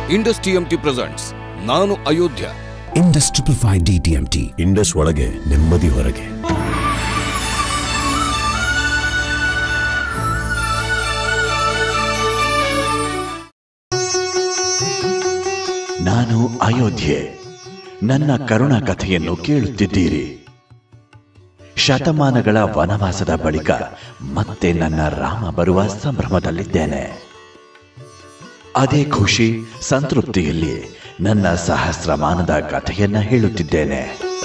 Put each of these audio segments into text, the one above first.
Indus TMT presents ನಾನು Ayodhya Indus triple five DTMT Indus ಒಳಗೆ ನೆಮ್ಮದಿ ಹೊರಗೆ ನಾನು ಅಯೋಧ್ಯೆ ನನ್ನ ಕರುಣ ಕಥೆಯನ್ನು ಕೇಳುತ್ತಿದ್ದೀರಿ ಶತಮಾನಗಳ ವನವಾಸದ ಬಳಿಕ ಮತ್ತೆ ನನ್ನ ರಾಮ ಬರುವ ಸಂಭ್ರಮದಲ್ಲಿದ್ದೇನೆ ಅದೇ ಖುಷಿ ಸಂತೃಪ್ತಿಯಲ್ಲಿ ನನ್ನ ಸಹಸ್ರಮಾನದ ಕಥೆಯನ್ನ ಹೇಳುತ್ತಿದ್ದೇನೆ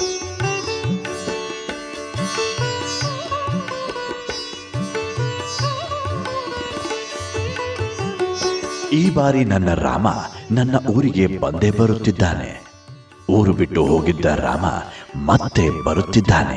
ಈ ಬಾರಿ ನನ್ನ ರಾಮ ನನ್ನ ಊರಿಗೆ ಬಂದೇ ಬರುತ್ತಿದ್ದಾನೆ ಊರು ಬಿಟ್ಟು ಹೋಗಿದ್ದ ರಾಮ ಮತ್ತೆ ಬರುತ್ತಿದ್ದಾನೆ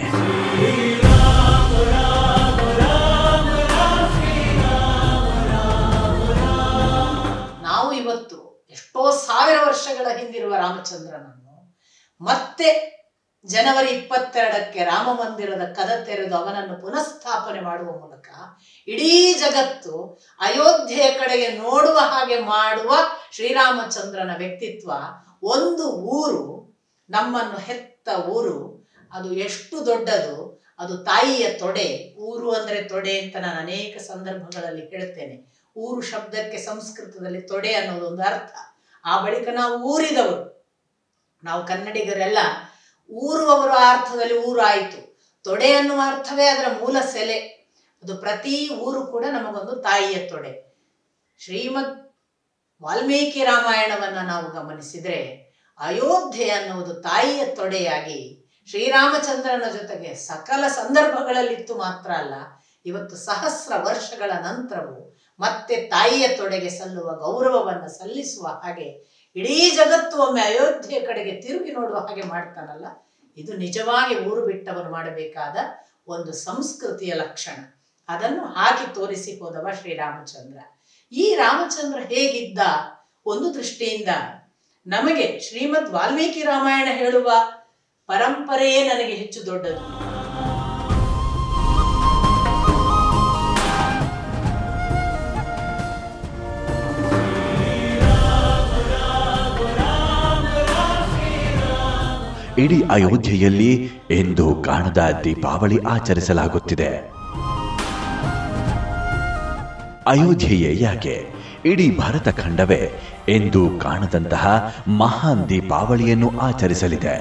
ನಾವು ಇವತ್ತು ಎಷ್ಟೋ ಸಾವಿರ ವರ್ಷಗಳ ಹಿಂದಿರುವ ರಾಮಚಂದ್ರನನ್ನು ಮತ್ತೆ ಜನವರಿ ಇಪ್ಪತ್ತೆರಡಕ್ಕೆ ರಾಮ ಮಂದಿರದ ಕದ ತೆರೆದು ಅವನನ್ನು ಪುನಃಸ್ಥಾಪನೆ ಮಾಡುವ ಮೂಲಕ ಇಡೀ ಜಗತ್ತು ಅಯೋಧ್ಯೆಯ ಕಡೆಗೆ ನೋಡುವ ಹಾಗೆ ಮಾಡುವ ಶ್ರೀರಾಮಚಂದ್ರನ ವ್ಯಕ್ತಿತ್ವ ಒಂದು ಊರು ನಮ್ಮನ್ನು ಹೆತ್ತ ಊರು ಅದು ಎಷ್ಟು ದೊಡ್ಡದು ಅದು ತಾಯಿಯ ತೊಡೆ ಊರು ಅಂದ್ರೆ ತೊಡೆ ಅಂತ ನಾನು ಅನೇಕ ಸಂದರ್ಭಗಳಲ್ಲಿ ಹೇಳ್ತೇನೆ ಊರು ಶಬ್ದಕ್ಕೆ ಸಂಸ್ಕೃತದಲ್ಲಿ ತೊಡೆ ಅನ್ನೋದು ಒಂದು ಅರ್ಥ ಆ ಬಳಿಕ ನಾವು ಊರಿದವರು ನಾವು ಕನ್ನಡಿಗರೆಲ್ಲ ಊರುವವರು ಆ ಅರ್ಥದಲ್ಲಿ ಊರು ಆಯಿತು ತೊಡೆ ಅನ್ನುವ ಅರ್ಥವೇ ಅದರ ಮೂಲ ಸೆಲೆ ಅದು ಪ್ರತಿ ಊರು ಕೂಡ ನಮಗೊಂದು ತಾಯಿಯ ತೊಡೆ ಶ್ರೀಮದ್ ವಾಲ್ಮೀಕಿ ರಾಮಾಯಣವನ್ನ ನಾವು ಗಮನಿಸಿದ್ರೆ ಅಯೋಧ್ಯೆ ಅನ್ನುವುದು ತಾಯಿಯ ತೊಡೆಯಾಗಿ ಶ್ರೀರಾಮಚಂದ್ರನ ಜೊತೆಗೆ ಸಕಲ ಸಂದರ್ಭಗಳಲ್ಲಿತ್ತು ಮಾತ್ರ ಅಲ್ಲ ಇವತ್ತು ಸಹಸ್ರ ವರ್ಷಗಳ ನಂತರವೂ ಮತ್ತೆ ತಾಯಿಯ ತೊಡೆಗೆ ಸಲ್ಲುವ ಗೌರವವನ್ನು ಸಲ್ಲಿಸುವ ಹಾಗೆ ಇಡೀ ಜಗತ್ತು ಒಮ್ಮೆ ಅಯೋಧ್ಯೆಯ ಕಡೆಗೆ ತಿರುಗಿ ನೋಡುವ ಹಾಗೆ ಮಾಡ್ತಾನಲ್ಲ ಇದು ನಿಜವಾಗಿ ಊರು ಬಿಟ್ಟವನು ಮಾಡಬೇಕಾದ ಒಂದು ಸಂಸ್ಕೃತಿಯ ಲಕ್ಷಣ ಅದನ್ನು ಹಾಕಿ ತೋರಿಸಿ ಹೋದವ ಶ್ರೀರಾಮಚಂದ್ರ ಈ ರಾಮಚಂದ್ರ ಹೇಗಿದ್ದ ಒಂದು ದೃಷ್ಟಿಯಿಂದ ನಮಗೆ ಶ್ರೀಮದ್ ವಾಲ್ಮೀಕಿ ರಾಮಾಯಣ ಹೇಳುವ ಪರಂಪರೆಯೇ ನನಗೆ ಹೆಚ್ಚು ದೊಡ್ಡದು ಇಡೀ ಅಯೋಧ್ಯೆಯಲ್ಲಿ ಎಂದು ಕಾಣದ ದೀಪಾವಳಿ ಆಚರಿಸಲಾಗುತ್ತಿದೆ ಅಯೋಧ್ಯೆಯೇ ಯಾಕೆ ಇಡೀ ಭಾರತ ಖಂಡವೇ ಎಂದು ಕಾಣದಂತಹ ಮಹಾನ್ ದೀಪಾವಳಿಯನ್ನು ಆಚರಿಸಲಿದೆ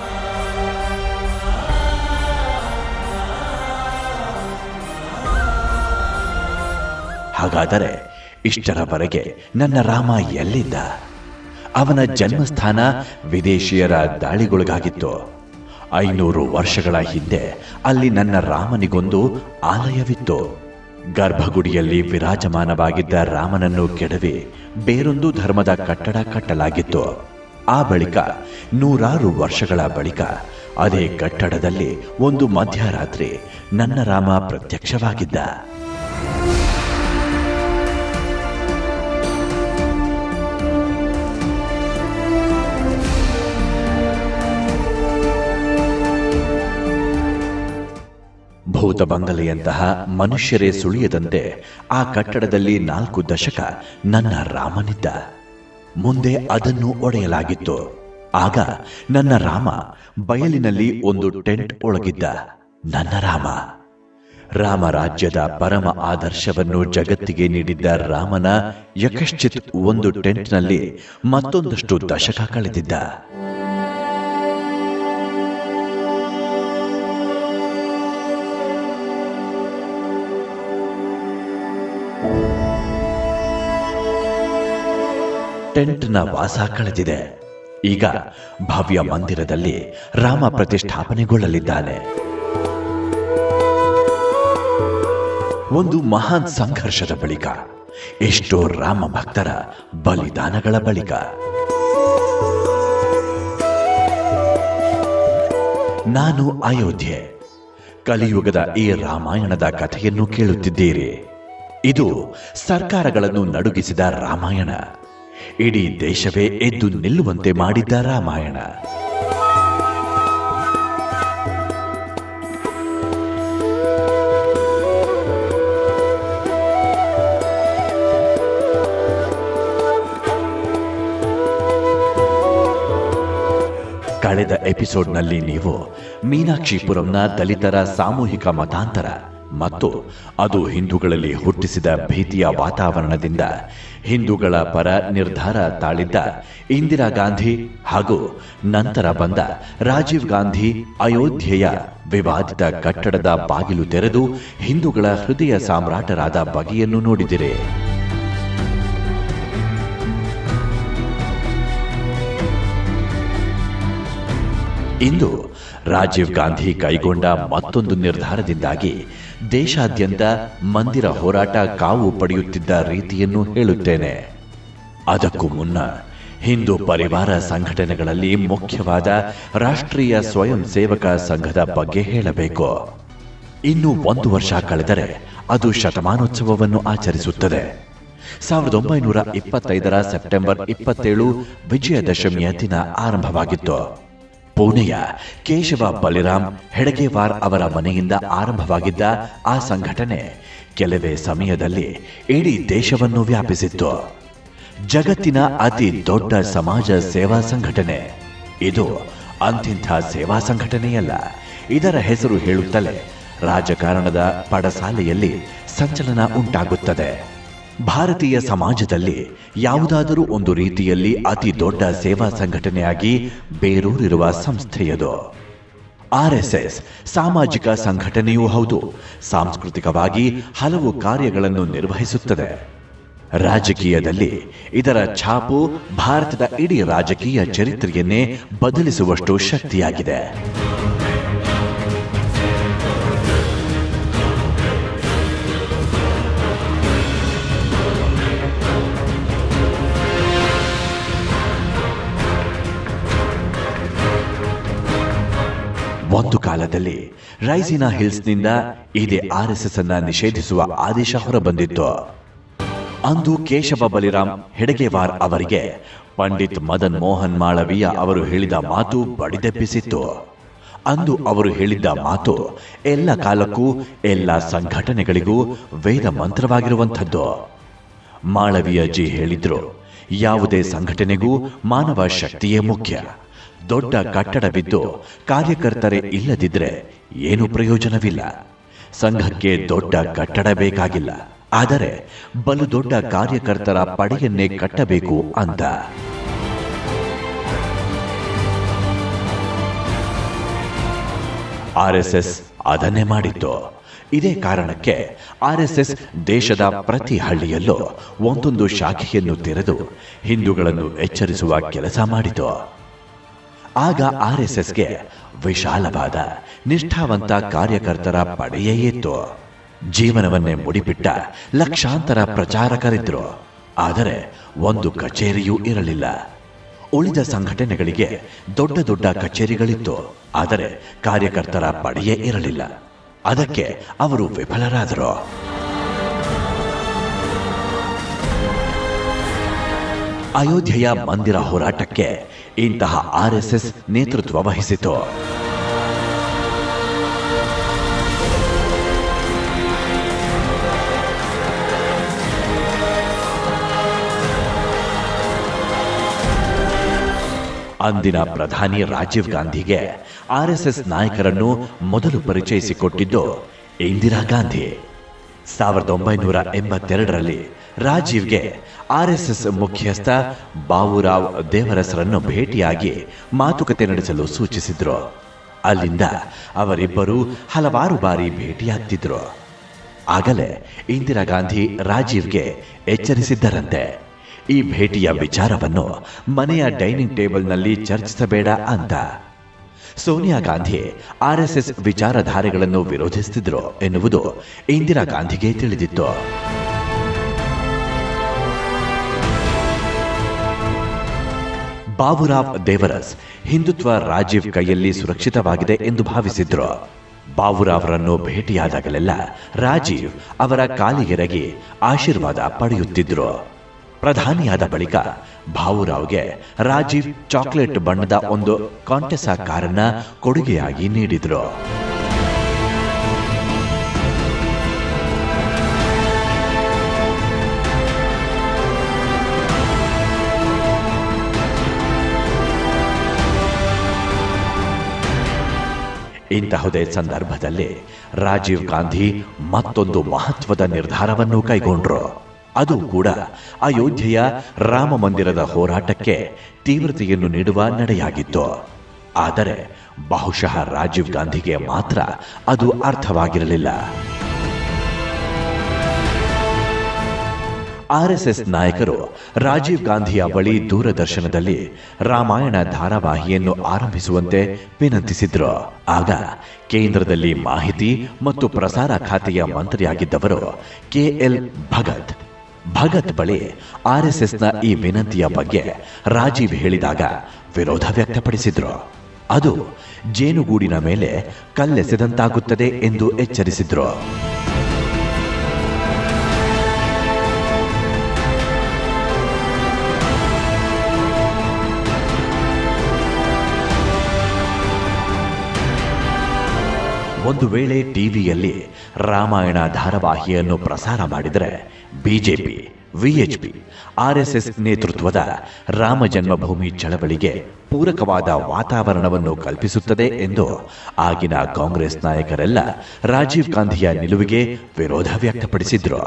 ಹಾಗಾದರೆ ಇಷ್ಟರವರೆಗೆ ನನ್ನ ರಾಮ ಎಲ್ಲಿದ್ದ ಅವನ ಜನ್ಮಸ್ಥಾನ ವಿದೇಶಿಯರ ದಾಳಿಗೊಳಗಾಗಿತ್ತು ಐನೂರು ವರ್ಷಗಳ ಹಿಂದೆ ಅಲ್ಲಿ ನನ್ನ ರಾಮನಿಗೊಂದು ಆಲಯವಿತ್ತು ಗರ್ಭಗುಡಿಯಲ್ಲಿ ವಿರಾಜಮಾನವಾಗಿದ್ದ ರಾಮನನ್ನು ಕೆಡವಿ ಬೇರೊಂದು ಧರ್ಮದ ಕಟ್ಟಡ ಕಟ್ಟಲಾಗಿತ್ತು ಆ ಬಳಿಕ ನೂರಾರು ವರ್ಷಗಳ ಬಳಿಕ ಅದೇ ಕಟ್ಟಡದಲ್ಲಿ ಒಂದು ಮಧ್ಯರಾತ್ರಿ ನನ್ನ ರಾಮ ಪ್ರತ್ಯಕ್ಷವಾಗಿದ್ದ ಭೂತ ಬಂಗಲೆಯಂತಹ ಮನುಷ್ಯರೇ ಸುಳಿಯದಂತೆ ಆ ಕಟ್ಟಡದಲ್ಲಿ ನಾಲ್ಕು ದಶಕ ನನ್ನ ರಾಮನಿದ್ದ ಮುಂದೆ ಅದನ್ನು ಒಡೆಯಲಾಗಿತ್ತು ಆಗ ನನ್ನ ರಾಮ ಬಯಲಿನಲ್ಲಿ ಒಂದು ಟೆಂಟ್ ಒಳಗಿದ್ದ ನನ್ನ ರಾಮ ರಾಮ ರಾಜ್ಯದ ಪರಮ ಆದರ್ಶವನ್ನು ಜಗತ್ತಿಗೆ ನೀಡಿದ್ದ ರಾಮನ ಯಕಶ್ಚಿತ್ ಒಂದು ಟೆಂಟ್ನಲ್ಲಿ ಮತ್ತೊಂದಷ್ಟು ದಶಕ ಕಳೆದಿದ್ದ ಟೆಂಟ್ನ ವಾಸ ಕಳೆದಿದೆ ಈಗ ಭವ್ಯ ಮಂದಿರದಲ್ಲಿ ರಾಮ ಪ್ರತಿಷ್ಠಾಪನೆಗೊಳ್ಳಲಿದ್ದಾನೆ ಒಂದು ಮಹಾನ್ ಸಂಘರ್ಷದ ಬಳಿಕ ಎಷ್ಟೋ ರಾಮ ಭಕ್ತರ ಬಲಿದಾನಗಳ ಬಳಿಕ ನಾನು ಅಯೋಧ್ಯೆ ಕಲಿಯುಗದ ಈ ರಾಮಾಯಣದ ಕಥೆಯನ್ನು ಕೇಳುತ್ತಿದ್ದೀರಿ ಇದು ಸರ್ಕಾರಗಳನ್ನು ನಡುಗಿಸಿದ ರಾಮಾಯಣ ಇಡೀ ದೇಶವೇ ಎದ್ದು ನಿಲ್ಲುವಂತೆ ಮಾಡಿದ್ದ ರಾಮಾಯಣ ಕಳೆದ ಎಪಿಸೋಡ್ನಲ್ಲಿ ನೀವು ಮೀನಾಕ್ಷಿಪುರಂನ ದಲಿತರ ಸಾಮೂಹಿಕ ಮತಾಂತರ ಮತ್ತು ಅದು ಹಿಂದೂಗಳಲ್ಲಿ ಹುಟ್ಟಿಸಿದ ಭೀತಿಯ ವಾತಾವರಣದಿಂದ ಹಿಂದೂಗಳ ಪರ ನಿರ್ಧಾರ ತಾಳಿದ್ದ ಇಂದಿರಾ ಗಾಂಧಿ ಹಾಗೂ ನಂತರ ಬಂದ ರಾಜೀವ್ ಗಾಂಧಿ ಅಯೋಧ್ಯೆಯ ವಿವಾದಿತ ಕಟ್ಟಡದ ಬಾಗಿಲು ತೆರೆದು ಹಿಂದೂಗಳ ಹೃದಯ ಸಾಮ್ರಾಟರಾದ ಬಗೆಯನ್ನು ನೋಡಿದಿರಿ ಇಂದು ರಾಜೀವ್ ಗಾಂಧಿ ಕೈಗೊಂಡ ಮತ್ತೊಂದು ನಿರ್ಧಾರದಿಂದಾಗಿ ದೇಶಾದ್ಯಂತ ಮಂದಿರ ಹೋರಾಟ ಕಾವು ಪಡೆಯುತ್ತಿದ್ದ ರೀತಿಯನ್ನು ಹೇಳುತ್ತೇನೆ ಅದಕ್ಕೂ ಮುನ್ನ ಹಿಂದೂ ಪರಿವಾರ ಸಂಘಟನೆಗಳಲ್ಲಿ ಮುಖ್ಯವಾದ ರಾಷ್ಟ್ರೀಯ ಸ್ವಯಂ ಸೇವಕ ಸಂಘದ ಬಗ್ಗೆ ಹೇಳಬೇಕು ಇನ್ನು ಒಂದು ವರ್ಷ ಕಳೆದರೆ ಅದು ಶತಮಾನೋತ್ಸವವನ್ನು ಆಚರಿಸುತ್ತದೆ ಸಾವಿರದ ಒಂಬೈನೂರ ಇಪ್ಪತ್ತೈದರ ಸೆಪ್ಟೆಂಬರ್ ಇಪ್ಪತ್ತೇಳು ವಿಜಯದಶಮಿಯ ದಿನ ಆರಂಭವಾಗಿತ್ತು ಪುಣೆಯ ಕೇಶವ ಬಲಿರಾಮ್ ಹೆಡಗೇವಾರ್ ಅವರ ಮನೆಯಿಂದ ಆರಂಭವಾಗಿದ್ದ ಆ ಸಂಘಟನೆ ಕೆಲವೇ ಸಮಯದಲ್ಲಿ ಇಡೀ ದೇಶವನ್ನು ವ್ಯಾಪಿಸಿತ್ತು ಜಗತ್ತಿನ ಅತಿ ದೊಡ್ಡ ಸಮಾಜ ಸೇವಾ ಸಂಘಟನೆ ಇದು ಅಂತಿಂಥ ಸೇವಾ ಸಂಘಟನೆಯಲ್ಲ ಇದರ ಹೆಸರು ಹೇಳುತ್ತಲೇ ರಾಜಕಾರಣದ ಪಡಸಾಲೆಯಲ್ಲಿ ಸಂಚಲನ ಉಂಟಾಗುತ್ತದೆ ಭಾರತೀಯ ಸಮಾಜದಲ್ಲಿ ಯಾವುದಾದರೂ ಒಂದು ರೀತಿಯಲ್ಲಿ ಅತಿ ದೊಡ್ಡ ಸೇವಾ ಸಂಘಟನೆಯಾಗಿ ಬೇರೂರಿರುವ ಸಂಸ್ಥೆಯದು ಆರ್ಎಸ್ಎಸ್ ಸಾಮಾಜಿಕ ಸಂಘಟನೆಯೂ ಹೌದು ಸಾಂಸ್ಕೃತಿಕವಾಗಿ ಹಲವು ಕಾರ್ಯಗಳನ್ನು ನಿರ್ವಹಿಸುತ್ತದೆ ರಾಜಕೀಯದಲ್ಲಿ ಇದರ ಛಾಪು ಭಾರತದ ಇಡೀ ರಾಜಕೀಯ ಚರಿತ್ರೆಯನ್ನೇ ಬದಲಿಸುವಷ್ಟು ಶಕ್ತಿಯಾಗಿದೆ ಒಂದು ಕಾಲದಲ್ಲಿ ರೈಸಿನಾ ಹಿಲ್ಸ್ನಿಂದ ಇದೇ ಆರ್ಎಸ್ಎಸ್ ಅನ್ನ ನಿಷೇಧಿಸುವ ಆದೇಶ ಹೊರಬಂದಿತ್ತು ಅಂದು ಕೇಶವ ಬಲಿರಾಮ್ ಹೆಡಗೇವಾರ್ ಅವರಿಗೆ ಪಂಡಿತ್ ಮದನ್ ಮೋಹನ್ ಮಾಳವೀಯ ಅವರು ಹೇಳಿದ ಮಾತು ಬಡಿದೆಬ್ಬಿಸಿತ್ತು ಅಂದು ಅವರು ಹೇಳಿದ್ದ ಮಾತು ಎಲ್ಲ ಕಾಲಕ್ಕೂ ಎಲ್ಲ ಸಂಘಟನೆಗಳಿಗೂ ವೇದ ಮಂತ್ರವಾಗಿರುವಂಥದ್ದು ಮಾಳವೀಯ ಜಿ ಹೇಳಿದ್ರು ಯಾವುದೇ ಸಂಘಟನೆಗೂ ಮಾನವ ಶಕ್ತಿಯೇ ಮುಖ್ಯ ದೊಡ್ಡ ಕಟ್ಟಡವಿದ್ದು ಕಾರ್ಯಕರ್ತರೇ ಇಲ್ಲದಿದ್ರೆ ಏನು ಪ್ರಯೋಜನವಿಲ್ಲ ಸಂಘಕ್ಕೆ ದೊಡ್ಡ ಕಟ್ಟಡ ಬೇಕಾಗಿಲ್ಲ ಆದರೆ ಬಲು ದೊಡ್ಡ ಕಾರ್ಯಕರ್ತರ ಪಡೆಯನ್ನೇ ಕಟ್ಟಬೇಕು ಅಂತ ಆರ್ಎಸ್ಎಸ್ ಅದನ್ನೇ ಮಾಡಿತ್ತು ಇದೇ ಕಾರಣಕ್ಕೆ ಆರ್ಎಸ್ಎಸ್ ದೇಶದ ಪ್ರತಿ ಹಳ್ಳಿಯಲ್ಲೂ ಒಂದೊಂದು ಶಾಖೆಯನ್ನು ತೆರೆದು ಹಿಂದೂಗಳನ್ನು ಎಚ್ಚರಿಸುವ ಕೆಲಸ ಮಾಡಿತು ಆಗ ಆರ್ಎಸ್ಎಸ್ಗೆ ವಿಶಾಲವಾದ ನಿಷ್ಠಾವಂತ ಕಾರ್ಯಕರ್ತರ ಪಡೆಯೇ ಇತ್ತು ಜೀವನವನ್ನೇ ಮುಡಿಪಿಟ್ಟ ಲಕ್ಷಾಂತರ ಪ್ರಚಾರಕರಿದ್ರು ಆದರೆ ಒಂದು ಕಚೇರಿಯೂ ಇರಲಿಲ್ಲ ಉಳಿದ ಸಂಘಟನೆಗಳಿಗೆ ದೊಡ್ಡ ದೊಡ್ಡ ಕಚೇರಿಗಳಿತ್ತು ಆದರೆ ಕಾರ್ಯಕರ್ತರ ಪಡೆಯೇ ಇರಲಿಲ್ಲ ಅದಕ್ಕೆ ಅವರು ವಿಫಲರಾದರು ಅಯೋಧ್ಯೆಯ ಮಂದಿರ ಹೋರಾಟಕ್ಕೆ ಇಂತಹ ಆರ್ಎಸ್ಎಸ್ ನೇತೃತ್ವ ವಹಿಸಿತು ಅಂದಿನ ಪ್ರಧಾನಿ ರಾಜೀವ್ ಗಾಂಧಿಗೆ ಆರ್ಎಸ್ಎಸ್ ನಾಯಕರನ್ನು ಮೊದಲು ಪರಿಚಯಿಸಿಕೊಟ್ಟಿದ್ದು ಇಂದಿರಾ ಗಾಂಧಿ ಸಾವಿರದ ಒಂಬೈನೂರ ಎಂಬತ್ತೆರಡರಲ್ಲಿ ರಾಜೀವ್ಗೆ ಆರ್ಎಸ್ಎಸ್ ಮುಖ್ಯಸ್ಥ ಬಾಬುರಾವ್ ದೇವರಸರನ್ನು ಭೇಟಿಯಾಗಿ ಮಾತುಕತೆ ನಡೆಸಲು ಸೂಚಿಸಿದ್ರು ಅಲ್ಲಿಂದ ಅವರಿಬ್ಬರು ಹಲವಾರು ಬಾರಿ ಭೇಟಿಯಾಗ್ತಿದ್ರು ಆಗಲೇ ಇಂದಿರಾ ಗಾಂಧಿ ರಾಜೀವ್ಗೆ ಎಚ್ಚರಿಸಿದ್ದರಂತೆ ಈ ಭೇಟಿಯ ವಿಚಾರವನ್ನು ಮನೆಯ ಡೈನಿಂಗ್ ಟೇಬಲ್ನಲ್ಲಿ ಚರ್ಚಿಸಬೇಡ ಅಂತ ಸೋನಿಯಾ ಗಾಂಧಿ ಆರ್ಎಸ್ಎಸ್ ವಿಚಾರಧಾರೆಗಳನ್ನು ವಿರೋಧಿಸುತ್ತಿದ್ರು ಎನ್ನುವುದು ಇಂದಿರಾ ಗಾಂಧಿಗೆ ತಿಳಿದಿತ್ತು ಬಾಬುರಾವ್ ದೇವರಸ್ ಹಿಂದುತ್ವ ರಾಜೀವ್ ಕೈಯಲ್ಲಿ ಸುರಕ್ಷಿತವಾಗಿದೆ ಎಂದು ಭಾವಿಸಿದ್ರು ಬಾಬುರಾವ್ರನ್ನು ಭೇಟಿಯಾದಾಗಲೆಲ್ಲ ರಾಜೀವ್ ಅವರ ಕಾಲಿಗೆರಗಿ ಆಶೀರ್ವಾದ ಪಡೆಯುತ್ತಿದ್ರು ಪ್ರಧಾನಿಯಾದ ಬಳಿಕ ಬಾಬುರಾವ್ಗೆ ರಾಜೀವ್ ಚಾಕ್ಲೇಟ್ ಬಣ್ಣದ ಒಂದು ಕಾಂಟೆಸಾ ಕಾರನ್ನ ಕೊಡುಗೆಯಾಗಿ ನೀಡಿದ್ರು ಇಂತಹುದೇ ಸಂದರ್ಭದಲ್ಲಿ ರಾಜೀವ್ ಗಾಂಧಿ ಮತ್ತೊಂದು ಮಹತ್ವದ ನಿರ್ಧಾರವನ್ನು ಕೈಗೊಂಡ್ರು ಅದು ಕೂಡ ಅಯೋಧ್ಯೆಯ ರಾಮ ಮಂದಿರದ ಹೋರಾಟಕ್ಕೆ ತೀವ್ರತೆಯನ್ನು ನೀಡುವ ನಡೆಯಾಗಿತ್ತು ಆದರೆ ಬಹುಶಃ ರಾಜೀವ್ ಗಾಂಧಿಗೆ ಮಾತ್ರ ಅದು ಅರ್ಥವಾಗಿರಲಿಲ್ಲ ಆರ್ಎಸ್ಎಸ್ ನಾಯಕರು ರಾಜೀವ್ ಗಾಂಧಿಯ ಬಳಿ ದೂರದರ್ಶನದಲ್ಲಿ ರಾಮಾಯಣ ಧಾರಾವಾಹಿಯನ್ನು ಆರಂಭಿಸುವಂತೆ ವಿನಂತಿಸಿದ್ರು ಆಗ ಕೇಂದ್ರದಲ್ಲಿ ಮಾಹಿತಿ ಮತ್ತು ಪ್ರಸಾರ ಖಾತೆಯ ಮಂತ್ರಿಯಾಗಿದ್ದವರು ಕೆಎಲ್ ಭಗತ್ ಭಗತ್ ಬಳಿ ಆರ್ಎಸ್ಎಸ್ನ ಈ ವಿನಂತಿಯ ಬಗ್ಗೆ ರಾಜೀವ್ ಹೇಳಿದಾಗ ವಿರೋಧ ವ್ಯಕ್ತಪಡಿಸಿದ್ರು ಅದು ಜೇನುಗೂಡಿನ ಮೇಲೆ ಕಲ್ಲೆಸೆದಂತಾಗುತ್ತದೆ ಎಂದು ಎಚ್ಚರಿಸಿದ್ರು ಒಂದು ವೇಳೆ ಟಿವಿಯಲ್ಲಿ ರಾಮಾಯಣ ಧಾರಾವಾಹಿಯನ್ನು ಪ್ರಸಾರ ಮಾಡಿದರೆ ಬಿಜೆಪಿ ವಿಎಚ್ಪಿ ಆರ್ಎಸ್ಎಸ್ ನೇತೃತ್ವದ ರಾಮ ಜನ್ಮಭೂಮಿ ಚಳವಳಿಗೆ ಪೂರಕವಾದ ವಾತಾವರಣವನ್ನು ಕಲ್ಪಿಸುತ್ತದೆ ಎಂದು ಆಗಿನ ಕಾಂಗ್ರೆಸ್ ನಾಯಕರೆಲ್ಲ ರಾಜೀವ್ ಗಾಂಧಿಯ ನಿಲುವಿಗೆ ವಿರೋಧ ವ್ಯಕ್ತಪಡಿಸಿದ್ರು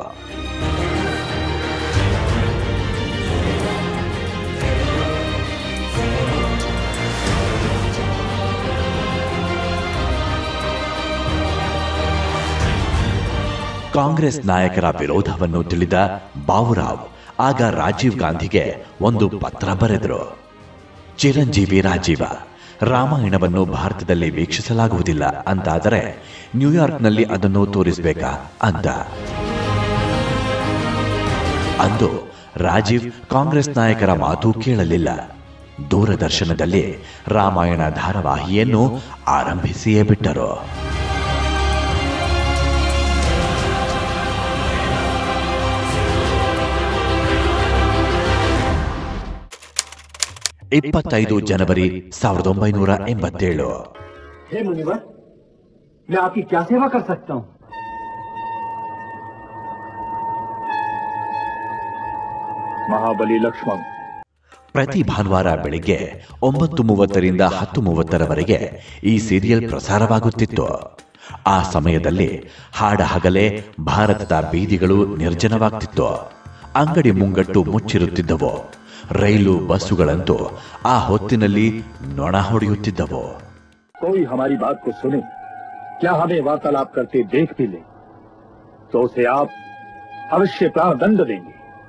ಕಾಂಗ್ರೆಸ್ ನಾಯಕರ ವಿರೋಧವನ್ನು ತಿಳಿದ ಬಾವುರಾವ್ ಆಗ ರಾಜೀವ್ ಗಾಂಧಿಗೆ ಒಂದು ಪತ್ರ ಬರೆದರು ಚಿರಂಜೀವಿ ರಾಜೀವ ರಾಮಾಯಣವನ್ನು ಭಾರತದಲ್ಲಿ ವೀಕ್ಷಿಸಲಾಗುವುದಿಲ್ಲ ಅಂತಾದರೆ ನ್ಯೂಯಾರ್ಕ್ನಲ್ಲಿ ಅದನ್ನು ತೋರಿಸಬೇಕಾ ಅಂತ ಅಂದು ರಾಜೀವ್ ಕಾಂಗ್ರೆಸ್ ನಾಯಕರ ಮಾತು ಕೇಳಲಿಲ್ಲ ದೂರದರ್ಶನದಲ್ಲಿ ರಾಮಾಯಣ ಧಾರಾವಾಹಿಯನ್ನು ಆರಂಭಿಸಿಯೇ ಬಿಟ್ಟರು ಇಪ್ಪತ್ತೈದು ಜನವರಿ ಸಾವಿರದ ಒಂಬೈನೂರ ಎಂಬತ್ತೇಳು हे मुनिवर मैं आपकी क्या सेवा कर सकता हूँ महाबली लक्ष्मण ಪ್ರತಿ ಭಾನುವಾರ ಬೆಳಿಗ್ಗೆ ಒಂಬತ್ತು ಮೂವತ್ತರಿಂದ ಹತ್ತು ಮೂವತ್ತರವರೆಗೆ ಈ ಸೀರಿಯಲ್ ಪ್ರಸಾರವಾಗುತ್ತಿತ್ತು ಆ ಸಮಯದಲ್ಲಿ ಹಾಡ ಹಗಲೇ ಭಾರತದ ಬೀದಿಗಳು ನಿರ್ಜನವಾಗ್ತಿತ್ತು ಅಂಗಡಿ ಮುಂಗಟ್ಟು ಮುಚ್ಚಿರುತ್ತಿದ್ದವು ರೈಲು ಬಸ್ಸುಗಳಂತೂ ಆ ಹೊತ್ತಿನಲ್ಲಿ ನೊಣ ಹೊಡೆಯುತ್ತಿದ್ದವು कोई हमारी बात को सुने क्या हमें वार्तालाप करते देख भी ले तो उसे आप अवश्य प्राणदंड देंगे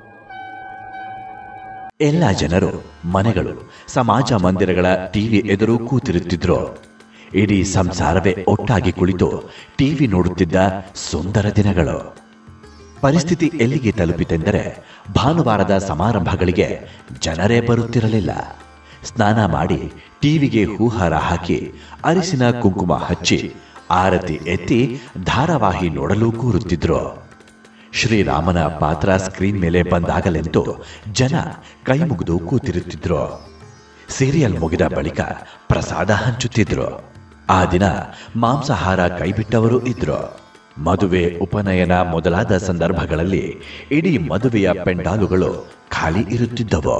ಎಲ್ಲ ಜನರು ಮನೆಗಳು ಸಮಾಜ ಮಂದಿರಗಳ ಟಿವಿ ಎದುರು ಕೂತಿರುತ್ತಿದ್ರು ಇಡೀ ಸಂಸಾರವೇ ಒಟ್ಟಾಗಿ ಕುಳಿತು ಟಿವಿ ನೋಡುತ್ತಿದ್ದ ಸುಂದರ ದಿನಗಳು ಪರಿಸ್ಥಿತಿ ಎಲ್ಲಿಗೆ ತಲುಪಿತೆಂದರೆ ಭಾನುವಾರದ ಸಮಾರಂಭಗಳಿಗೆ ಜನರೇ ಬರುತ್ತಿರಲಿಲ್ಲ ಸ್ನಾನ ಮಾಡಿ ಟಿವಿಗೆ ಹೂಹಾರ ಹಾಕಿ ಅರಿಸಿನ ಕುಂಕುಮ ಹಚ್ಚಿ ಆರತಿ ಎತ್ತಿ ಧಾರಾವಾಹಿ ನೋಡಲು ಕೂರುತ್ತಿದ್ರು ಶ್ರೀರಾಮನ ಪಾತ್ರ ಸ್ಕ್ರೀನ್ ಮೇಲೆ ಬಂದಾಗಲೆಂದು ಜನ ಕೈ ಮುಗಿದು ಕೂತಿರುತ್ತಿದ್ರು ಸೀರಿಯಲ್ ಮುಗಿದ ಬಳಿಕ ಪ್ರಸಾದ ಹಂಚುತ್ತಿದ್ರು ಆ ದಿನ ಮಾಂಸಾಹಾರ ಕೈಬಿಟ್ಟವರು ಇದ್ರು ಮದುವೆ ಉಪನಯನ ಮೊದಲಾದ ಸಂದರ್ಭಗಳಲ್ಲಿ ಇಡೀ ಮದುವೆಯ ಪೆಂಡಾಲುಗಳು ಖಾಲಿ ಇರುತ್ತಿದ್ದವು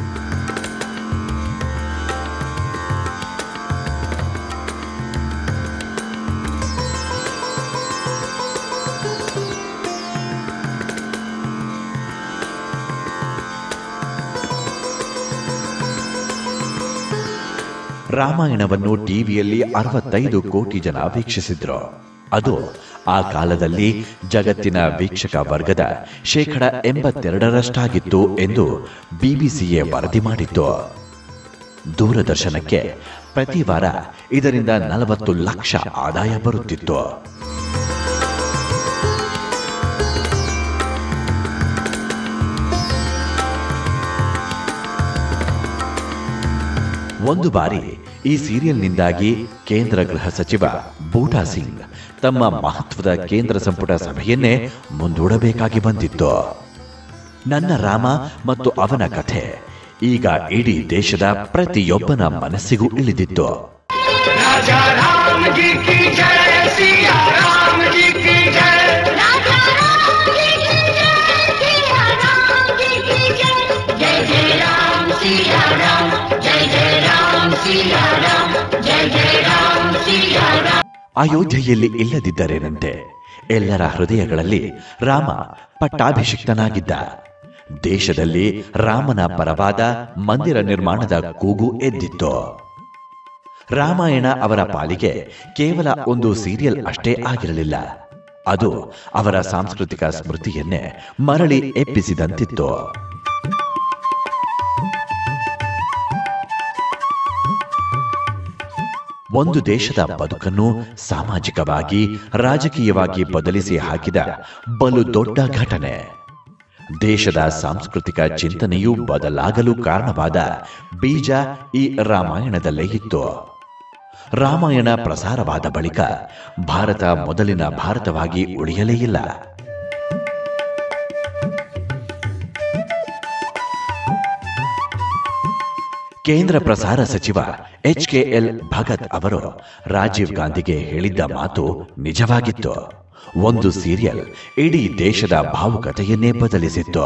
ರಾಮಾಯಣವನ್ನು ಟಿವಿಯಲ್ಲಿ ಅರವತ್ತೈದು ಕೋಟಿ ಜನ ವೀಕ್ಷಿಸಿದ್ರು ಅದು ಆ ಕಾಲದಲ್ಲಿ ಜಗತ್ತಿನ ವೀಕ್ಷಕ ವರ್ಗದ ಶೇಕಡ ಎಂಬತ್ತೆರಡರಷ್ಟಾಗಿತ್ತು ಎಂದು ಬಿಬಿಸಿಎ ವರದಿ ಮಾಡಿತ್ತು ದೂರದರ್ಶನಕ್ಕೆ ಪ್ರತಿ ವಾರ ಇದರಿಂದ ನಲವತ್ತು ಲಕ್ಷ ಆದಾಯ ಬರುತ್ತಿತ್ತು ಒಂದು ಬಾರಿ ಈ ಸೀರಿಯಲ್ನಿಂದಾಗಿ ಕೇಂದ್ರ ಗೃಹ ಸಚಿವ ಬೂಟಾ ಸಿಂಗ್ ತಮ್ಮ ಮಹತ್ವದ ಕೇಂದ್ರ ಸಂಪುಟ ಸಭೆಯನ್ನೇ ಮುಂದೂಡಬೇಕಾಗಿ ಬಂದಿತ್ತು ನನ್ನ ರಾಮ ಮತ್ತು ಅವನ ಕಥೆ ಈಗ ಇಡೀ ದೇಶದ ಪ್ರತಿಯೊಬ್ಬನ ಮನಸ್ಸಿಗೂ ಇಳಿದಿತ್ತು जय जय राम सिया राम जय जय राम सिया राम जय जय राम सिया राम ಅಯೋಧ್ಯೆಯಲ್ಲಿ ಇಲ್ಲದಿದ್ದರೇನಂತೆ ಎಲ್ಲರ ಹೃದಯಗಳಲ್ಲಿ ರಾಮ ಪಟ್ಟಾಭಿಷಿಕ್ತನಾಗಿದ್ದ ದೇಶದಲ್ಲಿ ರಾಮನ ಪರವಾದ ಮಂದಿರ ನಿರ್ಮಾಣದ ಕೂಗು ಎದ್ದಿತ್ತು ರಾಮಾಯಣ ಅವರ ಪಾಲಿಗೆ ಕೇವಲ ಒಂದು ಸೀರಿಯಲ್ ಅಷ್ಟೇ ಆಗಿರಲಿಲ್ಲ ಅದು ಅವರ ಸಾಂಸ್ಕೃತಿಕ ಸ್ಮೃತಿಯನ್ನೇ ಮರಳಿ ಎಪ್ಪಿಸಿದಂತಿತ್ತು ಒಂದು ದೇಶದ ಬದುಕನ್ನು ಸಾಮಾಜಿಕವಾಗಿ ರಾಜಕೀಯವಾಗಿ ಬದಲಿಸಿ ಹಾಕಿದ ಬಲು ದೊಡ್ಡ ಘಟನೆ ದೇಶದ ಸಾಂಸ್ಕೃತಿಕ ಚಿಂತನೆಯು ಬದಲಾಗಲು ಕಾರಣವಾದ ಬೀಜ ಈ ರಾಮಾಯಣದಲ್ಲೇ ಇತ್ತು ರಾಮಾಯಣ ಪ್ರಸಾರವಾದ ಬಳಿಕ ಭಾರತ ಮೊದಲಿನ ಭಾರತವಾಗಿ ಉಳಿಯಲೇ ಇಲ್ಲ ಕೇಂದ್ರ ಪ್ರಸಾರ ಸಚಿವ ಎಚ್ ಕೆ ಎಲ್ ಭಗತ್ ಅವರು ರಾಜೀವ್ ಗಾಂಧಿಗೆ ಹೇಳಿದ್ದ ಮಾತು ನಿಜವಾಗಿತ್ತು ಒಂದು ಸೀರಿಯಲ್ ಇಡೀ ದೇಶದ ಭಾವುಕತೆಯನ್ನೇ ಬದಲಿಸಿತ್ತು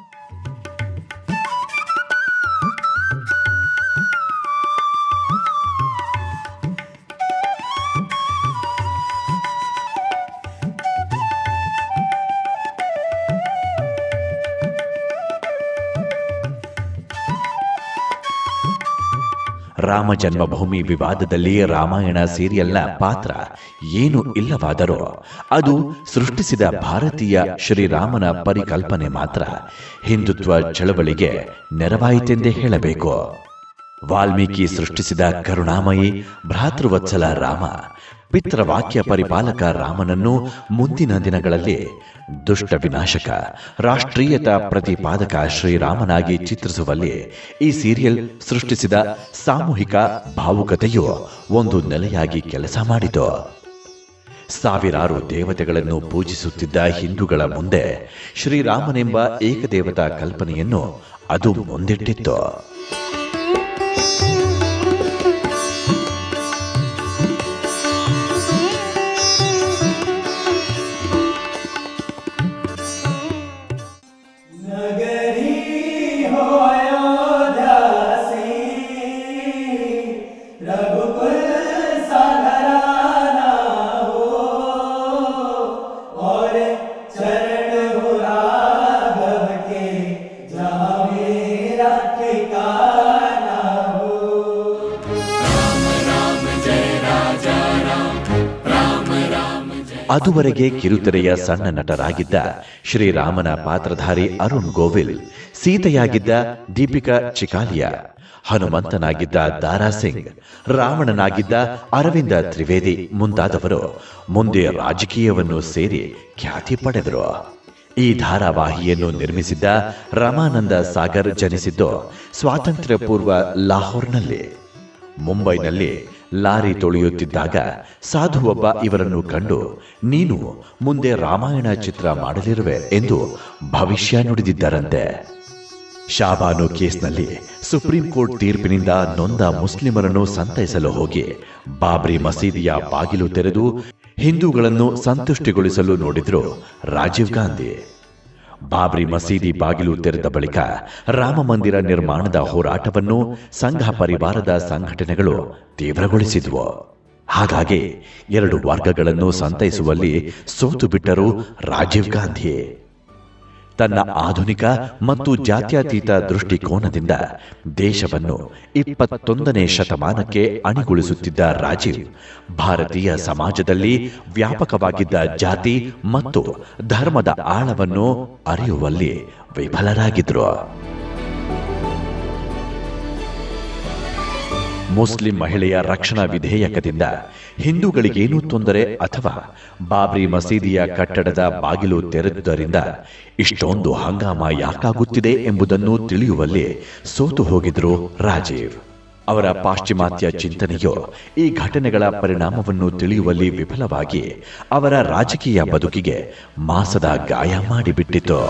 ರಾಮ ಜನ್ಮಭೂಮಿ ವಿವಾದದಲ್ಲಿ ರಾಮಾಯಣ ಸೀರಿಯಲ್ನ ಪಾತ್ರ ಏನು ಇಲ್ಲವಾದರೂ ಅದು ಸೃಷ್ಟಿಸಿದ ಭಾರತೀಯ ಶ್ರೀರಾಮನ ಪರಿಕಲ್ಪನೆ ಮಾತ್ರ ಹಿಂದುತ್ವ ಚಳವಳಿಗೆ ನೆರವಾಯಿತೆಂದೇ ಹೇಳಬೇಕು ವಾಲ್ಮೀಕಿ ಸೃಷ್ಟಿಸಿದ ಕರುಣಾಮಯಿ ಭ್ರಾತೃವತ್ಸಲ ರಾಮ ಪಿತೃವಾಕ್ಯ ಪರಿಪಾಲಕ ರಾಮನನ್ನು ಮುಂದಿನ ದಿನಗಳಲ್ಲಿ ದುಷ್ಟ ವಿನಾಶಕ ರಾಷ್ಟ್ರೀಯತಾ ಪ್ರತಿಪಾದಕ ಶ್ರೀರಾಮನಾಗಿ ಚಿತ್ರಿಸುವಲ್ಲಿ ಈ ಸೀರಿಯಲ್ ಸೃಷ್ಟಿಸಿದ ಸಾಮೂಹಿಕ ಭಾವುಕತೆಯು ಒಂದು ನೆಲೆಯಾಗಿ ಕೆಲಸ ಮಾಡಿತು ಸಾವಿರಾರು ದೇವತೆಗಳನ್ನು ಪೂಜಿಸುತ್ತಿದ್ದ ಹಿಂದೂಗಳ ಮುಂದೆ ಶ್ರೀರಾಮನೆಂಬ ಏಕದೇವತಾ ಕಲ್ಪನೆಯನ್ನು ಅದು ಮುಂದಿಟ್ಟಿತ್ತು ಅದುವರೆಗೆ ಕಿರುತೆರೆಯ ಸಣ್ಣ ನಟರಾಗಿದ್ದ ಶ್ರೀರಾಮನ ಪಾತ್ರಧಾರಿ ಅರುಣ್ ಗೋವಿಲ್ ಸೀತೆಯಾಗಿದ್ದ ದೀಪಿಕಾ ಚಿಕಾಲಿಯಾ ಹನುಮಂತನಾಗಿದ್ದ ದಾರಾ ಸಿಂಗ್ ರಾವಣನಾಗಿದ್ದ ಅರವಿಂದ ತ್ರಿವೇದಿ ಮುಂತಾದವರು ಮುಂದೆ ರಾಜಕೀಯವನ್ನು ಸೇರಿ ಖ್ಯಾತಿ ಪಡೆದರು ಈ ಧಾರಾವಾಹಿಯನ್ನು ನಿರ್ಮಿಸಿದ್ದ ರಮಾನಂದ ಸಾಗರ್ ಜನಿಸಿದ್ದು ಸ್ವಾತಂತ್ರ್ಯ ಪೂರ್ವ ಲಾಹೋರ್ನಲ್ಲಿ ಮುಂಬೈನಲ್ಲಿ ಲಾರಿ ತೊಳೆಯುತ್ತಿದ್ದಾಗ ಸಾಧುವೊಬ್ಬ ಇವರನ್ನು ಕಂಡು ನೀನು ಮುಂದೆ ರಾಮಾಯಣ ಚಿತ್ರ ಮಾಡಲಿರುವೆ ಎಂದು ಭವಿಷ್ಯ ನುಡಿದಿದ್ದರಂತೆ ಶಾಬಾನು ಕೇಸ್ನಲ್ಲಿ ಸುಪ್ರೀಂ ಕೋರ್ಟ್ ತೀರ್ಪಿನಿಂದ ನೊಂದ ಮುಸ್ಲಿಮರನ್ನು ಸಂತೈಸಲು ಹೋಗಿ ಬಾಬ್ರಿ ಮಸೀದಿಯ ಬಾಗಿಲು ತೆರೆದು ಹಿಂದೂಗಳನ್ನು ಸಂತುಷ್ಟಿಗೊಳಿಸಲು ನೋಡಿದ್ರು ರಾಜೀವ್ ಗಾಂಧಿ ಬಾಬ್ರಿ ಮಸೀದಿ ಬಾಗಿಲು ತೆರೆದ ಬಳಿಕ ರಾಮ ಮಂದಿರ ನಿರ್ಮಾಣದ ಹೋರಾಟವನ್ನು ಸಂಘ ಪರಿವಾರದ ಸಂಘಟನೆಗಳು ತೀವ್ರಗೊಳಿಸಿದ್ವು ಹಾಗಾಗಿ ಎರಡು ವರ್ಗಗಳನ್ನು ಸಂತೈಸುವಲ್ಲಿ ಸೋತು ಬಿಟ್ಟರು ರಾಜೀವ್ ಗಾಂಧಿ ತನ್ನ ಆಧುನಿಕ ಮತ್ತು ಜಾತ್ಯತೀತ ದೃಷ್ಟಿಕೋನದಿಂದ ದೇಶವನ್ನು ಇಪ್ಪತ್ತೊಂದನೇ ಶತಮಾನಕ್ಕೆ ಅಣಿಗೊಳಿಸುತ್ತಿದ್ದ ರಾಜೀವ್ ಭಾರತೀಯ ಸಮಾಜದಲ್ಲಿ ವ್ಯಾಪಕವಾಗಿದ್ದ ಜಾತಿ ಮತ್ತು ಧರ್ಮದ ಆಳವನ್ನು ಅರಿಯುವಲ್ಲಿ ವಿಫಲರಾಗಿದ್ರು ಮುಸ್ಲಿಂ ಮಹಿಳೆಯ ರಕ್ಷಣಾ ವಿಧೇಯಕದಿಂದ ಹಿಂದೂಗಳಿಗೇನೂ ತೊಂದರೆ ಅಥವಾ ಬಾಬ್ರಿ ಮಸೀದಿಯ ಕಟ್ಟಡದ ಬಾಗಿಲು ತೆರೆದುದರಿಂದ ಇಷ್ಟೊಂದು ಹಂಗಾಮ ಯಾಕಾಗುತ್ತಿದೆ ಎಂಬುದನ್ನು ತಿಳಿಯುವಲ್ಲಿ ಸೋತು ಹೋಗಿದ್ರು ರಾಜೀವ್ ಅವರ ಪಾಶ್ಚಿಮಾತ್ಯ ಚಿಂತನೆಯು ಈ ಘಟನೆಗಳ ಪರಿಣಾಮವನ್ನು ತಿಳಿಯುವಲ್ಲಿ ವಿಫಲವಾಗಿ ಅವರ ರಾಜಕೀಯ ಬದುಕಿಗೆ ಮಾಸದ ಗಾಯ ಮಾಡಿಬಿಟ್ಟಿತು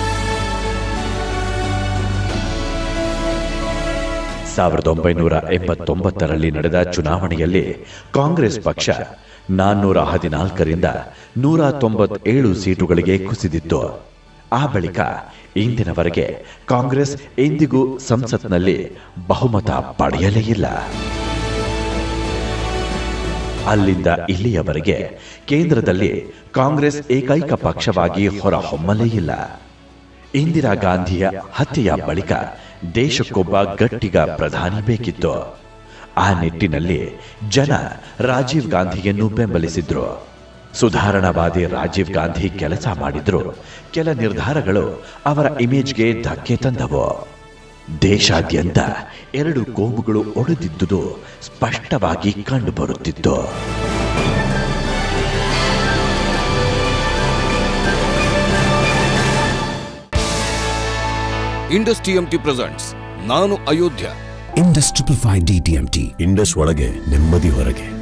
ಸಾವಿರದ ಒಂಬೈನೂರ ಎಂಬತ್ತೊಂಬತ್ತರಲ್ಲಿ ನಡೆದ ಚುನಾವಣೆಯಲ್ಲಿ ಕಾಂಗ್ರೆಸ್ ಪಕ್ಷ ನಾನ್ನೂರ ಹದಿನಾಲ್ಕರಿಂದ ನೂರ ತೊಂಬತ್ತೇಳು ಸೀಟುಗಳಿಗೆ ಕುಸಿದಿತ್ತು ಆ ಬಳಿಕ ಇಂದಿನವರೆಗೆ ಕಾಂಗ್ರೆಸ್ ಎಂದಿಗೂ ಸಂಸತ್ನಲ್ಲಿ ಬಹುಮತ ಪಡೆಯಲೇ ಇಲ್ಲ ಅಲ್ಲಿಂದ ಇಲ್ಲಿಯವರೆಗೆ ಕೇಂದ್ರದಲ್ಲಿ ಕಾಂಗ್ರೆಸ್ ಏಕೈಕ ಪಕ್ಷವಾಗಿ ಹೊರಹೊಮ್ಮಲೇ ಇಲ್ಲ ಇಂದಿರಾ ಗಾಂಧಿಯ ಹತ್ಯೆಯ ಬಳಿಕ ದೇಶಕ್ಕೊಬ್ಬ ಗಟ್ಟಿಗ ಪ್ರಧಾನಿ ಬೇಕಿತ್ತು ಆ ನಿಟ್ಟಿನಲ್ಲಿ ಜನ ರಾಜೀವ್ ಗಾಂಧಿಯನ್ನು ಬೆಂಬಲಿಸಿದ್ರು ಸುಧಾರಣಾವಾದಿ ರಾಜೀವ್ ಗಾಂಧಿ ಕೆಲಸ ಮಾಡಿದ್ರು ಕೆಲ ನಿರ್ಧಾರಗಳು ಅವರ ಇಮೇಜ್ಗೆ ಧಕ್ಕೆ ತಂದವು ದೇಶಾದ್ಯಂತ ಎರಡು ಕೋಮುಗಳು ಒಡೆದಿದ್ದುದು ಸ್ಪಷ್ಟವಾಗಿ ಕಂಡುಬರುತ್ತಿತ್ತು ಇಂಡಸ್ ಟಿಎಂಟಿ ಪ್ರೆಸೆಂಟ್ಸ್ ನಾನು Ayodhya Indus Triple Five DTMT. Indus ಒಳಗೆ ನೆಮ್ಮದಿ ಹೊರಗೆ